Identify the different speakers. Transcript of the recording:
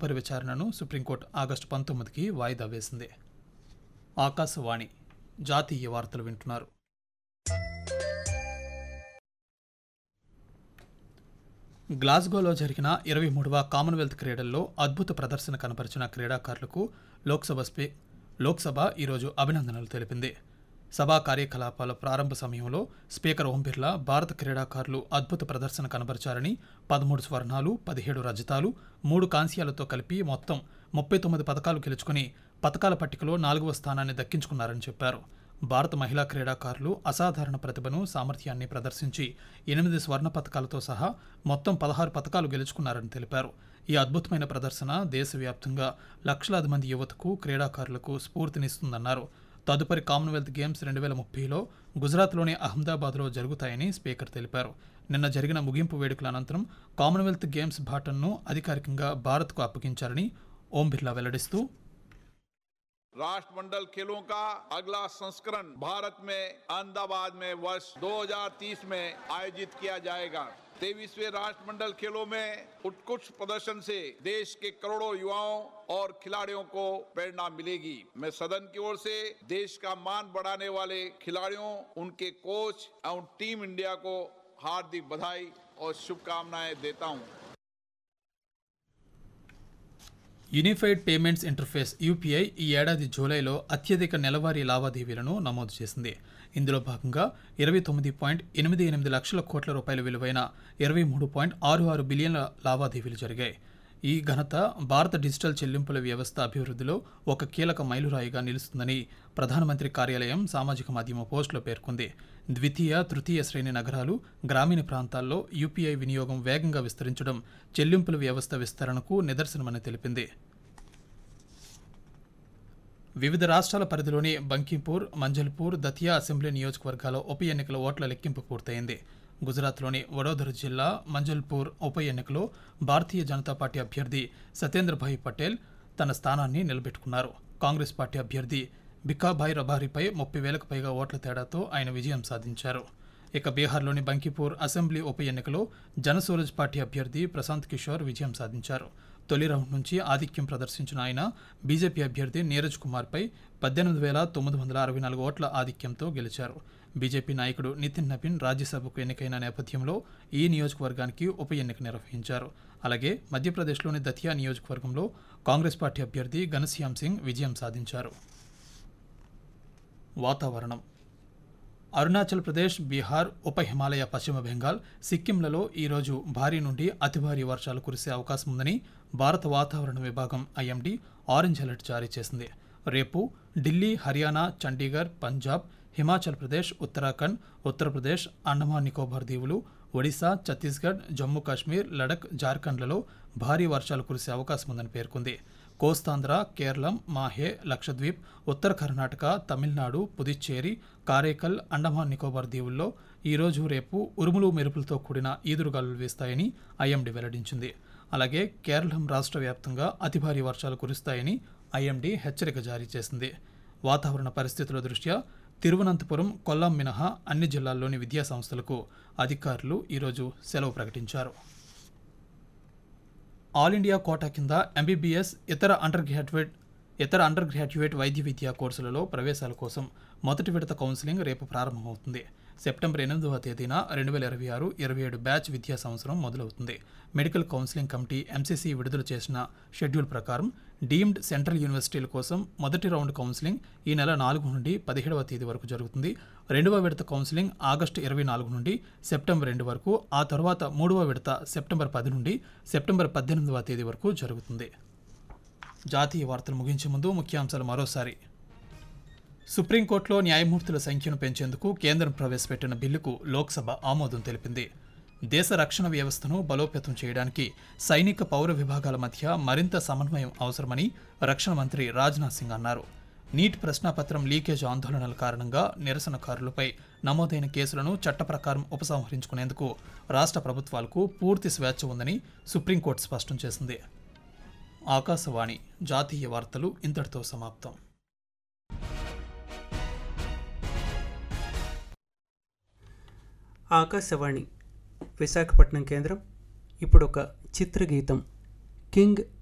Speaker 1: తదుపరి విచారణను supreme court August పంతొమ్మిదికి వాయిదా వేసింది ఆకాశవాణి జాతీయ వార్తలు వింటున్నారు గ్లాస్గోలో జరిగిన ఇరవై మూడవ కామన్వెల్త్ క్రీడల్లో అద్భుత ప్రదర్శన కనపరిచిన క్రీడాకారులకు లోక్సభ స్పీ లోక్సభ ఈరోజు అభినందనలు తెలిపింది సభా కార్యకలాపాల ప్రారంభ సమయంలో స్పీకర్ ఓం బిర్లా భారత క్రీడాకారులు అద్భుత ప్రదర్శన కనబరిచారని పదమూడు స్వర్ణాలు పదిహేడు రజతాలు మూడు కాంస్యాలతో కలిపి మొత్తం ముప్పై తొమ్మిది పథకాలు గెలుచుకుని పథకాల పట్టికలో నాలుగవ స్థానాన్ని దక్కించుకున్నారని చెప్పారు భారత మహిళా క్రీడాకారులు అసాధారణ ప్రతిభను సామర్థ్యాన్ని ప్రదర్శించి ఎనిమిది స్వర్ణ పథకాలతో సహా మొత్తం పదహారు పథకాలు గెలుచుకున్నారని తెలిపారు ఈ అద్భుతమైన ప్రదర్శన దేశవ్యాప్తంగా లక్షలాది మంది యువతకు క్రీడాకారులకు స్ఫూర్తినిస్తుందన్నారు తదుపరి కామన్వెల్త్ గేమ్స్ రెండు వేల ముప్పైలో గుజరాత్లోని అహ్మదాబాద్లో జరుగుతాయని స్పీకర్ తెలిపారు నిన్న జరిగిన ముగింపు వేడుకల అనంతరం కామన్వెల్త్ గేమ్స్ బాటన్ను అధికారికంగా భారత్కు అప్పగించారని ఓం బిర్లా వెల్లడిస్తూ
Speaker 2: राष्ट्रमंडल खेलों का अगला संस्करण भारत में अहमदाबाद में वर्ष 2030 में आयोजित किया जाएगा तेईसवें राष्ट्रमंडल खेलों में उत्कृष्ट प्रदर्शन से देश के करोड़ों युवाओं और खिलाड़ियों को प्रेरणा मिलेगी मैं सदन की ओर से देश का मान बढ़ाने वाले खिलाड़ियों उनके कोच एवं टीम इंडिया को हार्दिक बधाई और शुभकामनाएं देता हूं
Speaker 1: యూనిఫైడ్ పేమెంట్స్ ఇంటర్ఫేస్ యూపీఐ ఈ ఏడాది జూలైలో అత్యధిక నెలవారీ లావాదేవీలను నమోదు చేసింది ఇందులో భాగంగా ఇరవై తొమ్మిది పాయింట్ ఎనిమిది ఎనిమిది లక్షల కోట్ల రూపాయల విలువైన ఇరవై మూడు పాయింట్ ఆరు ఆరు బిలియన్ల లావాదేవీలు జరిగాయి ఈ ఘనత భారత డిజిటల్ చెల్లింపుల వ్యవస్థ అభివృద్ధిలో ఒక కీలక మైలురాయిగా నిలుస్తుందని ప్రధానమంత్రి కార్యాలయం సామాజిక మాధ్యమ పోస్టులో పేర్కొంది ద్వితీయ తృతీయ శ్రేణి నగరాలు గ్రామీణ ప్రాంతాల్లో యూపీఐ వినియోగం వేగంగా విస్తరించడం చెల్లింపుల వ్యవస్థ విస్తరణకు నిదర్శనమని తెలిపింది వివిధ రాష్ట్రాల పరిధిలోని బంకింపూర్ మంజల్పూర్ దతియా అసెంబ్లీ నియోజకవర్గాల ఉప ఎన్నికల ఓట్ల లెక్కింపు పూర్తయింది గుజరాత్లోని వడోదర జిల్లా మంజల్పూర్ ఉప ఎన్నికలో భారతీయ జనతా పార్టీ అభ్యర్థి సత్యేంద్రభాయ్ పటేల్ తన స్థానాన్ని నిలబెట్టుకున్నారు కాంగ్రెస్ పార్టీ అభ్యర్థి బికాభాయ్ రబారీపై ముప్పై వేలకు పైగా ఓట్ల తేడాతో ఆయన విజయం సాధించారు ఇక బీహార్లోని బంకిపూర్ అసెంబ్లీ ఉప ఎన్నికలో జనసూరజ్ పార్టీ అభ్యర్థి ప్రశాంత్ కిషోర్ విజయం సాధించారు తొలి రౌండ్ నుంచి ఆధిక్యం ప్రదర్శించిన ఆయన బీజేపీ అభ్యర్థి నీరజ్ కుమార్పై పద్దెనిమిది వేల తొమ్మిది వందల అరవై నాలుగు ఓట్ల ఆధిక్యంతో గెలిచారు బీజేపీ నాయకుడు నితిన్ నబీన్ రాజ్యసభకు ఎన్నికైన నేపథ్యంలో ఈ నియోజకవర్గానికి ఉప ఎన్నిక నిర్వహించారు అలాగే మధ్యప్రదేశ్లోని దతియా నియోజకవర్గంలో కాంగ్రెస్ పార్టీ అభ్యర్థి ఘనశ్యామ్ సింగ్ విజయం సాధించారు వాతావరణం అరుణాచల్ ప్రదేశ్ బీహార్ ఉప హిమాలయ పశ్చిమ బెంగాల్ సిక్కింలలో ఈరోజు భారీ నుండి అతి భారీ వర్షాలు కురిసే అవకాశం ఉందని భారత వాతావరణ విభాగం ఐఎండీ ఆరెంజ్ అలర్ట్ జారీ చేసింది రేపు ఢిల్లీ హర్యానా చండీగఢ్ పంజాబ్ హిమాచల్ ప్రదేశ్ ఉత్తరాఖండ్ ఉత్తరప్రదేశ్ అండమాన్ నికోబార్ దీవులు ఒడిశా ఛత్తీస్గఢ్ జమ్మూ కాశ్మీర్ లడక్ జార్ఖండ్లలో భారీ వర్షాలు కురిసే అవకాశం ఉందని పేర్కొంది కోస్తాంధ్ర కేరళం మాహే లక్షద్వీప్ ఉత్తర కర్ణాటక తమిళనాడు పుదుచ్చేరి కారైకల్ అండమాన్ నికోబార్ దీవుల్లో ఈరోజు రేపు ఉరుములు మెరుపులతో కూడిన ఈదురుగాలులు వీస్తాయని ఐఎండీ వెల్లడించింది అలాగే కేరళం రాష్ట్ర వ్యాప్తంగా అతి భారీ వర్షాలు కురుస్తాయని ఐఎండీ హెచ్చరిక జారీ చేసింది వాతావరణ పరిస్థితుల దృష్ట్యా తిరువనంతపురం కొల్లాం మినహా అన్ని జిల్లాల్లోని విద్యా సంస్థలకు అధికారులు ఈరోజు సెలవు ప్రకటించారు ఆల్ ఇండియా కోటా కింద ఎంబీబీఎస్ ఇతర అండర్ గ్రాడ్యుయేట్ ఇతర అండర్ గ్రాడ్యుయేట్ వైద్య విద్యా కోర్సులలో ప్రవేశాల కోసం మొదటి విడత కౌన్సిలింగ్ రేపు ప్రారంభమవుతుంది సెప్టెంబర్ ఎనిమిదవ తేదీన రెండు వేల ఇరవై ఆరు ఇరవై ఏడు బ్యాచ్ విద్యా సంవత్సరం మొదలవుతుంది మెడికల్ కౌన్సిలింగ్ కమిటీ ఎంసీసీ విడుదల చేసిన షెడ్యూల్ ప్రకారం డీమ్డ్ సెంట్రల్ యూనివర్సిటీల కోసం మొదటి రౌండ్ కౌన్సిలింగ్ ఈ నెల నాలుగు నుండి పదిహేడవ తేదీ వరకు జరుగుతుంది రెండవ విడత కౌన్సిలింగ్ ఆగస్టు ఇరవై నాలుగు నుండి సెప్టెంబర్ రెండు వరకు ఆ తర్వాత మూడవ విడత సెప్టెంబర్ పది నుండి సెప్టెంబర్ పద్దెనిమిదవ తేదీ వరకు జరుగుతుంది జాతీయ వార్తలు ముగించే ముందు ముఖ్యాంశాలు మరోసారి సుప్రీంకోర్టులో న్యాయమూర్తుల సంఖ్యను పెంచేందుకు కేంద్రం ప్రవేశపెట్టిన బిల్లుకు లోక్సభ ఆమోదం తెలిపింది దేశ రక్షణ వ్యవస్థను బలోపేతం చేయడానికి సైనిక పౌర విభాగాల మధ్య మరింత సమన్వయం అవసరమని రక్షణ మంత్రి రాజ్నాథ్ సింగ్ అన్నారు నీట్ ప్రశ్నాపత్రం లీకేజ్ ఆందోళనల కారణంగా నిరసనకారులపై నమోదైన కేసులను చట్ట ప్రకారం ఉపసంహరించుకునేందుకు రాష్ట్ర ప్రభుత్వాలకు పూర్తి స్వేచ్ఛ ఉందని సుప్రీంకోర్టు స్పష్టం చేసింది ఆకాశవాణి జాతీయ వార్తలు ఇంతటితో సమాప్తం
Speaker 3: ఆకాశవాణి విశాఖపట్నం కేంద్రం ఇప్పుడు ఒక చిత్రగీతం కింగ్